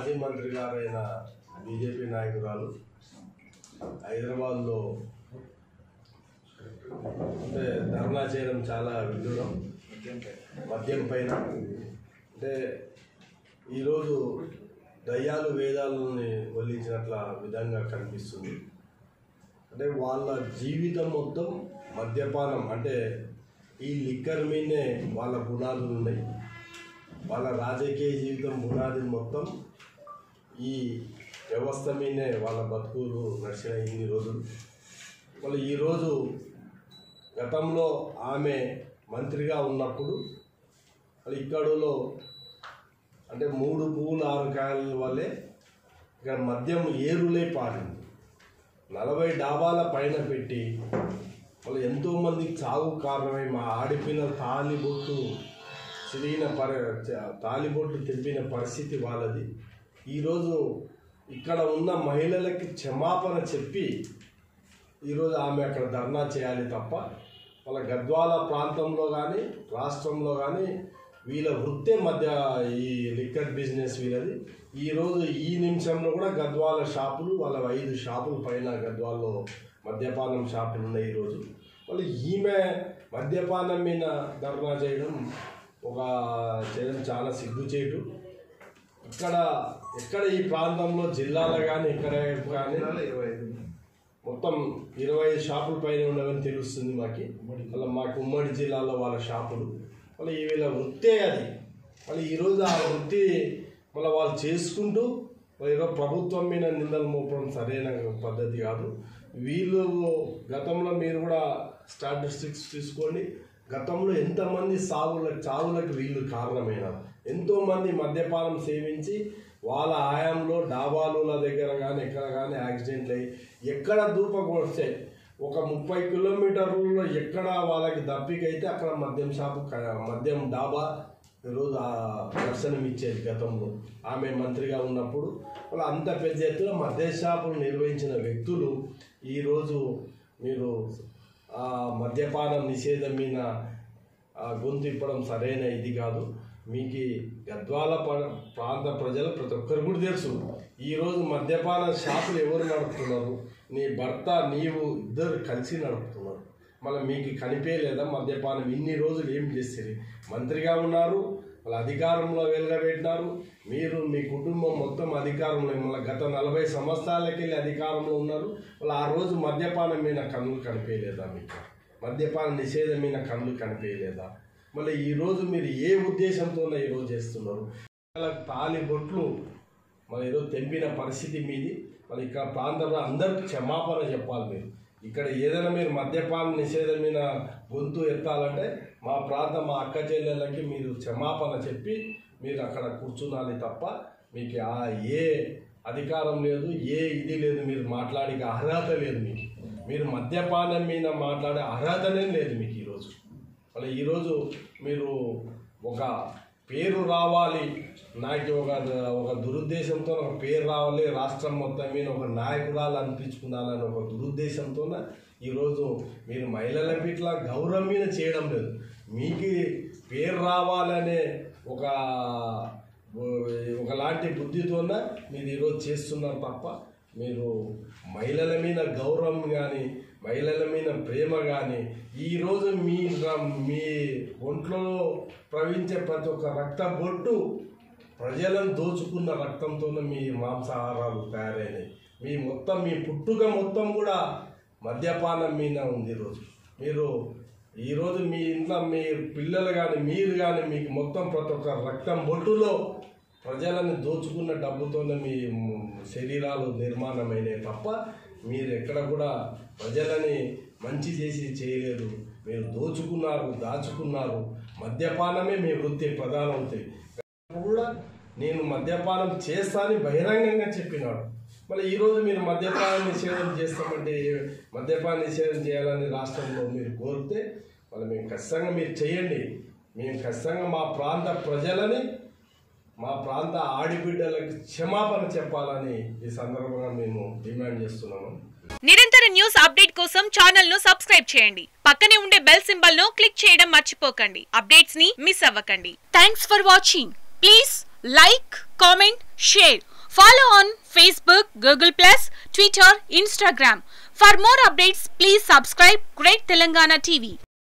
మాజీ మంత్రి గారైన బీజేపీ నాయకురాలు హైదరాబాద్లో అంటే ధర్నా చేయడం చాలా విడ్డూరం మద్యం పైన అంటే ఈరోజు దయ్యాలు వేదాలని వల్లించినట్ల విధంగా కనిపిస్తుంది అంటే వాళ్ళ జీవితం మొత్తం మద్యపానం అంటే ఈ లిక్కర్ మీదనే వాళ్ళ గుణాలు ఉన్నాయి వాళ్ళ రాజకీయ జీవితం పునాది మొత్తం ఈ వ్యవస్థ మీదనే వాళ్ళ బతుకులు నడిచిన ఇన్ని రోజులు వాళ్ళు ఈరోజు గతంలో ఆమె మంత్రిగా ఉన్నప్పుడు వాళ్ళు ఇక్కడలో అంటే మూడు పువ్వులు ఆరు కాయల వల్లే ఇక్కడ మద్యం ఏరులే పారింది నలభై డాబాల పైన పెట్టి వాళ్ళు ఎంతోమంది చావు కారణమై మా ఆడిపిల్లల తాలిబొట్టు చిరిగిన పరి తాలిబొట్టు తెంపిన పరిస్థితి వాళ్ళది ఈరోజు ఇక్కడ ఉన్న మహిళలకి క్షమాపణ చెప్పి ఈరోజు ఆమె అక్కడ ధర్నా చేయాలి తప్ప వాళ్ళ గద్వాల ప్రాంతంలో కానీ రాష్ట్రంలో కానీ వీళ్ళ వృత్తే మధ్య ఈ లిక్కర్ బిజినెస్ వీళ్ళది ఈరోజు ఈ నిమిషంలో కూడా గద్వాల షాపులు వాళ్ళ ఐదు షాపుల పైన గద్వాల్లో మద్యపానం షాపులు ఉన్నాయి ఈరోజు వాళ్ళు ఈమె మద్యపానం మీద ధర్నా చేయడం ఒక చేయడం చాలా సిగ్గుచేటు ఇక్కడ ఎక్కడ ఈ ప్రాంతంలో జిల్లాలో కానీ ఎక్కడ కానీ మొత్తం ఇరవై ఐదు షాపుల పైన ఉన్నవని తెలుస్తుంది మాకు వాళ్ళ మాకు ఉమ్మడి జిల్లాలో వాళ్ళ షాపులు వాళ్ళ ఈ వీళ్ళ వృత్తే అది మళ్ళీ ఈరోజు ఆ వృత్తి మళ్ళీ వాళ్ళు చేసుకుంటూ వాళ్ళు ఈరోజు ప్రభుత్వం మీద నిందలు మోపడం సరైన పద్ధతి కాదు వీళ్ళు గతంలో మీరు కూడా స్టాటిస్టిక్స్ తీసుకోండి గతంలో ఎంతమంది సాగులకు చావులకు వీళ్ళు కారణమైనారు ఎంతోమంది మద్యపానం సేవించి వాళ్ళ ఆయంలో డాబాలుల దగ్గర కానీ ఎక్కడ కానీ యాక్సిడెంట్లు అయ్యి ఎక్కడ దూపకొస్తే ఒక ముప్పై కిలోమీటర్లలో ఎక్కడ వాళ్ళకి దప్పికైతే అక్కడ మద్యం షాపు క- మద్యం డాబా ఈరోజు ఆ దర్శనం ఇచ్చేది గతంలో ఆమె మంత్రిగా ఉన్నప్పుడు వాళ్ళు అంత పెద్ద ఎత్తున మద్య షాపులు నిర్వహించిన వ్యక్తులు ఈరోజు మీరు ఆ మద్యపానం నిషేధం మీద ఆ గొంతు ఇప్పడం సరైన ఇది కాదు మీకు గద్వాల ప- ప్రాంత ప్రజలు ప్రతి ఒక్కరు కూడా తెలుసు ఈరోజు మద్యపాన షాపులు ఎవరు నడుపుతున్నారు నీ భర్త నీవు ఇద్దరు కలిసి నడుపుతున్నారు మళ్ళీ మీకు కనిపించలేదా మద్యపానం ఇన్ని రోజులు ఏం చేస్తారు మంత్రిగా ఉన్నారు వాళ్ళ అధికారంలో వెళ్ళబెట్టినారు మీరు మీ కుటుంబం మొత్తం అధికారంలో మళ్ళీ గత నలభై సంవత్సరాలకి వెళ్ళి అధికారంలో ఉన్నారు వాళ్ళు ఆ రోజు మద్యపానం మీద కన్నులు కనిపించలేదా మీకు మద్యపాన నిషేధం మీద కళ్ళు కనిపించలేదా మళ్ళీ ఈ రోజు మీరు ఏ ఉద్దేశంతో ఈరోజు చేస్తున్నారు వాళ్ళకి తాలి బొట్లు మరి ఈరోజు తెంపిన పరిస్థితి మీది మరి ఇక్కడ ప్రాంతంలో అందరికి క్షమాపణ చెప్పాలి మీరు ఇక్కడ ఏదైనా మీరు మద్యపాన నిషేధం మీద గొంతు ఎత్తాలంటే మా ప్రాంతం మా అక్క చెల్లెళ్ళకి మీరు క్షమాపణ చెప్పి మీరు అక్కడ కూర్చున్నాలి తప్ప మీకు ఆ ఏ అధికారం లేదు ఏ ఇది లేదు మీరు మాట్లాడే అర్హత లేదు మీకు మీరు మద్యపానం మీద మాట్లాడే అర్హతనే లేదు మీకు ఈరోజు మళ్ళీ ఈరోజు మీరు ఒక పేరు రావాలి నాకు ఒక ఒక దురుద్దేశంతో ఒక పేరు రావాలి రాష్ట్రం మొత్తం మీద ఒక నాయకురాలు అనిపించుకున్నాలని ఒక దురుద్దేశంతో ఈరోజు మీరు మహిళలకు ఇట్లా గౌరవం మీద చేయడం లేదు మీకు పేరు రావాలనే ఒక ఒకలాంటి బుద్ధితోన మీరు ఈరోజు చేస్తున్నారు తప్ప మీరు మహిళల మీద గౌరవం కానీ మహిళల మీద ప్రేమ కానీ ఈరోజు మీ ర- మీ ఒంట్లో ప్రవహించే ప్రతి ఒక్క రక్త బొట్టు ప్రజలను దోచుకున్న రక్తంతో మీ మాంసాహారాలు తయారైనాయి మీ మొత్తం మీ పుట్టుక మొత్తం కూడా మద్యపానం మీద ఉంది ఈరోజు మీరు ఈరోజు మీ ఇంట్లో మీ పిల్లలు కానీ మీరు కానీ మీకు మొత్తం ప్రతి ఒక్క రక్తం బొట్టులో ప్రజలను దోచుకున్న డబ్బుతోనే మీ శరీరాలు నిర్మాణమైనవి తప్ప మీరు ఎక్కడ కూడా ప్రజలని మంచి చేసి చేయలేదు మీరు దోచుకున్నారు దాచుకున్నారు మద్యపానమే మీ వృత్తి ప్రధాన వృత్తి కూడా నేను మద్యపానం చేస్తా అని బహిరంగంగా చెప్పినాడు మళ్ళీ ఈరోజు మీరు మద్యపాన నిషేధం చేస్తామంటే మద్యపాన నిషేధం చేయాలని రాష్ట్రంలో మీరు కోరితే మళ్ళీ మేము ఖచ్చితంగా మీరు చేయండి మేము ఖచ్చితంగా మా ప్రాంత ప్రజలని మా ప్రాంత ఆడిబిడ్డలకు క్షమాపణ చెప్పాలని ఈ సందర్భంగా మేము డిమాండ్ చేస్తున్నాము నిరంతర న్యూస్ అప్డేట్ కోసం ఛానల్ ను సబ్స్క్రైబ్ చేయండి పక్కనే ఉండే బెల్ సింబల్ ను క్లిక్ చేయడం మర్చిపోకండి అప్డేట్స్ ని మిస్ అవ్వకండి thanks for watching please like comment share Follow on Facebook, Google Plus, Twitter, Instagram. For more updates, please subscribe Great Telangana TV.